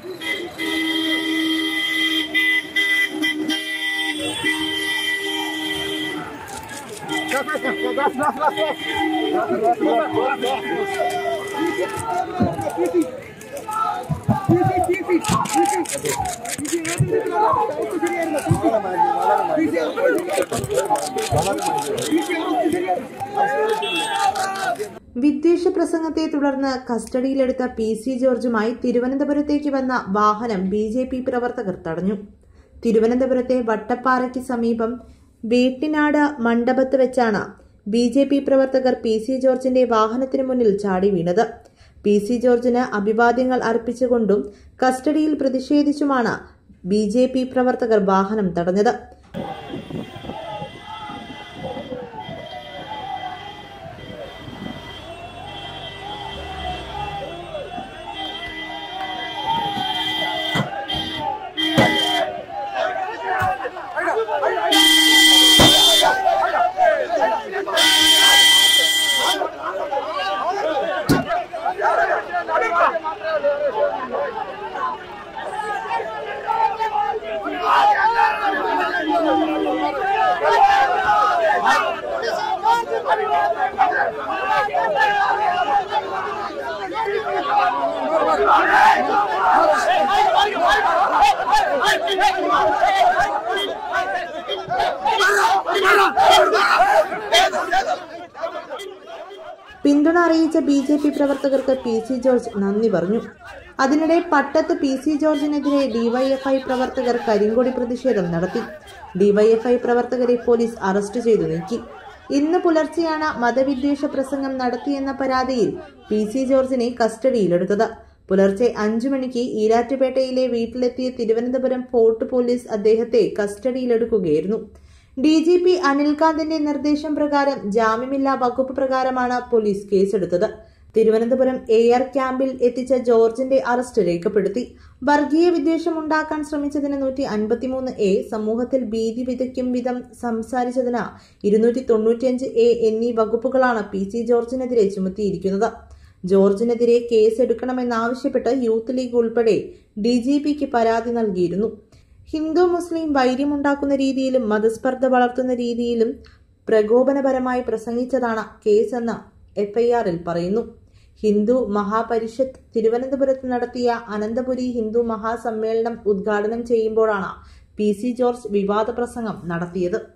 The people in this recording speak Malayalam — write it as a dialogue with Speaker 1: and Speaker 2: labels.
Speaker 1: വിദ്വേഷ പ്രസംഗത്തെ തുടർന്ന് കസ്റ്റഡിയിലെടുത്ത പി സി ജോർജുമായി തിരുവനന്തപുരത്തേക്ക് വന്ന വാഹനം ബി ജെ പി പ്രവർത്തകർ തടഞ്ഞു തിരുവനന്തപുരത്തെ വട്ടപ്പാറയ്ക്ക് സമീപം വേട്ടിനാട് മണ്ഡപത്ത് വെച്ചാണ് ബി ജെ പി പ്രവർത്തകർ പി സി ജോർജിന്റെ വാഹനത്തിനു മുന്നിൽ ചാടി വീണത് പി സി ജോർജിന് അഭിവാദ്യങ്ങൾ അർപ്പിച്ചുകൊണ്ടും കസ്റ്റഡിയിൽ പ്രതിഷേധിച്ചുമാണ് ബി ജെ പി പ്രവർത്തകർ വാഹനം തടഞ്ഞത് പിന്തുണ അറിയിച്ച ബി ജെ പി പ്രവർത്തകർക്ക് പി സി ജോർജ് നന്ദി പറഞ്ഞു അതിനിടെ പട്ടത്ത് പി സി ജോർജിനെതിരെ ഡിവൈഎഫ്ഐ പ്രവർത്തകർ കരിങ്കൊടി പ്രതിഷേധം നടത്തി ഡിവൈഎഫ്ഐ പ്രവർത്തകരെ പോലീസ് അറസ്റ്റ് ചെയ്തു നീക്കി ഇന്ന് പുലർച്ചെയാണ് മതവിദ്വേഷ പ്രസംഗം നടത്തിയെന്ന പരാതിയിൽ പി സി ജോർജിനെ കസ്റ്റഡിയിലെടുത്തത് പുലർച്ചെ അഞ്ചു മണിക്ക് ഈരാറ്റുപേട്ടയിലെ വീട്ടിലെത്തിയ തിരുവനന്തപുരം ഫോർട്ട് പോലീസ് അദ്ദേഹത്തെ കസ്റ്റഡിയിലെടുക്കുകയായിരുന്നു ഡി ജി പി അനിൽകാന്തിന്റെ നിർദ്ദേശം പ്രകാരം ജാമ്യമില്ലാ വകുപ്പ് പ്രകാരമാണ് പോലീസ് കേസെടുത്തത് തിരുവനന്തപുരം എ ആർ ക്യാമ്പിൽ എത്തിച്ച ജോർജിന്റെ അറസ്റ്റ് രേഖപ്പെടുത്തി വർഗീയ വിദ്വേഷം ഉണ്ടാക്കാൻ ശ്രമിച്ചതിന് നൂറ്റി അൻപത്തിമൂന്ന് എ സമൂഹത്തിൽ ഭീതി വിതയ്ക്കും വിധം സംസാരിച്ചതിന് ഇരുന്നൂറ്റി തൊണ്ണൂറ്റിയഞ്ച് എ എന്നീ വകുപ്പുകളാണ് പി സി ജോർജിനെതിരെ ചുമത്തിയിരിക്കുന്നത് ജോർജിനെതിരെ കേസെടുക്കണമെന്നാവശ്യപ്പെട്ട് യൂത്ത് ലീഗ് ഉൾപ്പെടെ ഡി ജി പിക്ക് പരാതി നൽകിയിരുന്നു ഹിന്ദു മുസ്ലിം വൈര്യമുണ്ടാക്കുന്ന രീതിയിലും മതസ്പർദ്ധ വളർത്തുന്ന രീതിയിലും പ്രകോപനപരമായി പ്രസംഗിച്ചതാണ് കേസെന്ന് എഫ്ഐആറിൽ പറയുന്നു ഹിന്ദു മഹാപരിഷത്ത് തിരുവനന്തപുരത്ത് നടത്തിയ അനന്തപുരി ഹിന്ദു മഹാസമ്മേളനം ഉദ്ഘാടനം ചെയ്യുമ്പോഴാണ് പി സി ജോർജ് വിവാദ പ്രസംഗം നടത്തിയത്